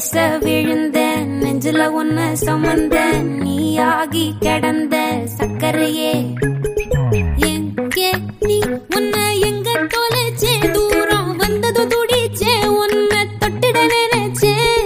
பேச விழுந்த நெஞ்சில ஒன்ன சுமந்த நீயாகி கிடந்த சக்கரையே எங்கே நீ உன்னை எங்க தொலைச்சே தூரம் வந்தது துடிச்சே உன்னை தொட்டிட நினைச்சேன்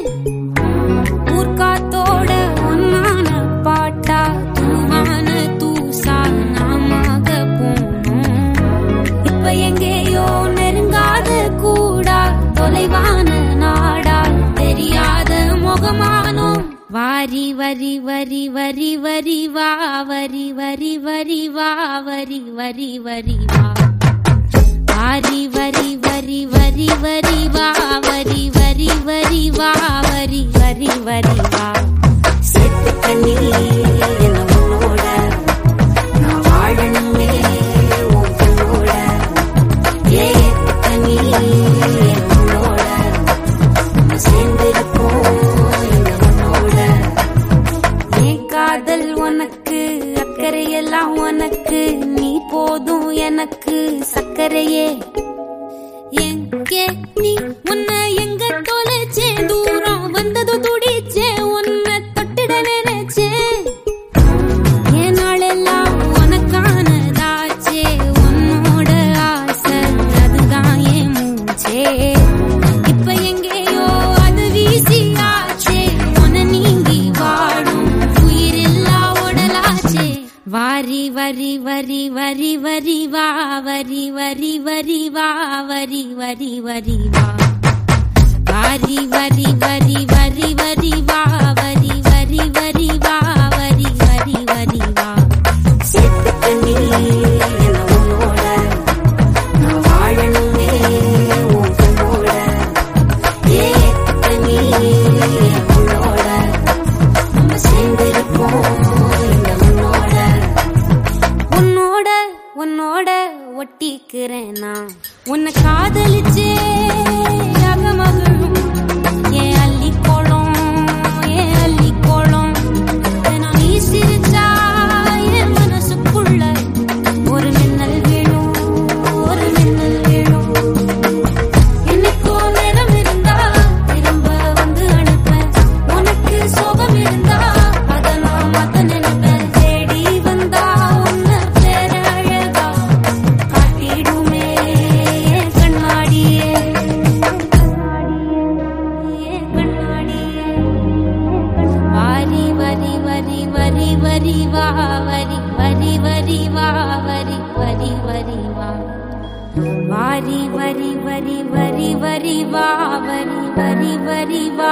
ஊர்காத்தோட ஒன்னான பாட்டா தூவான தூசா நாமாக போனோம் இப்ப எங்கேயோ நெருங்காத கூடா தொலைவான நாடா தெரியாத முகமானோ வாரி வரி வரி வரி வரி வா வரி வரி வரி வா வரி வரி வரி வா வாரி வரி வரி வரி வரி வா வரி வரி வரி வா வரி வரி வரி வா சேர்த்து கண்ணி என்ன உன்னோட நான் வாழணுமே உன் கண்ணோட ஏத்து கண்ணி என்ன உன்னோட நம்ம சேர்ந்திருப்போம் என்ன உன்னோட என் காதல் உனக்கு அக்கறையெல்லாம் உனக்கு நீ போதும் எனக்கு சக்கரையே எங்கே நீ உன்னை எங்க தொலைச்சே தூரம் வந்தது துடிச்சே உன்னை தொட்டிட நினைச்சேன் என் நாளெல்லாம் உனக்கானதாச்சே உன்னோட ஆசை அதுதான் என் மூச்சே இப்ப எங்கேயோ அது வீசியாச்சே உன நீங்கி வாடும் உயிரில்லா உடலாச்சே வாரி வரி வரி வரி வரி வா வரி வரி வரி வா வரி வரி வரி வா வாரி வரி வரி வரி வரி வா வரி வரி வரி வா வரி வரி வரி வா சேர்த்து கண்ணி என்ன உன்னோட நான் வாழணுமே உன் கண்ணோட ஏத்து கண்ணி என்ன உன்னோட நம்ம சேர்ந்திருப்போம் என்ன உன்னோட உன்னோட உன்னோட ஒட்டிக்கிறேன் நான் உன்னை காதலிச்சே அகமகளும் ஏன் அள்ளி கோலம் ஏன் அள்ளி கோலம் நான் நீ சிரிச்சா என் மனசுக்குள்ள ஒரு மின்னல் வேணும் ஒரு மின்னல் வேணும் என்னைக்கோ நேரம் இருந்தா திரும்ப வந்து அனுப்பேன் உனக்கு சோகம் இருந்தா அத நான் மாத்த நினைப்பேன் தேடி வந்தா உன்னை பேர அழகா காட்டிடுமே என் கண்ணாடியே என் கண்ணாடியே வாரி வரி வரி வரி வரி வா வரி வரி வரி வா வரி வரி வரி வா வாரி வரி வரி வரி வரி வா வரி வரி வரி வா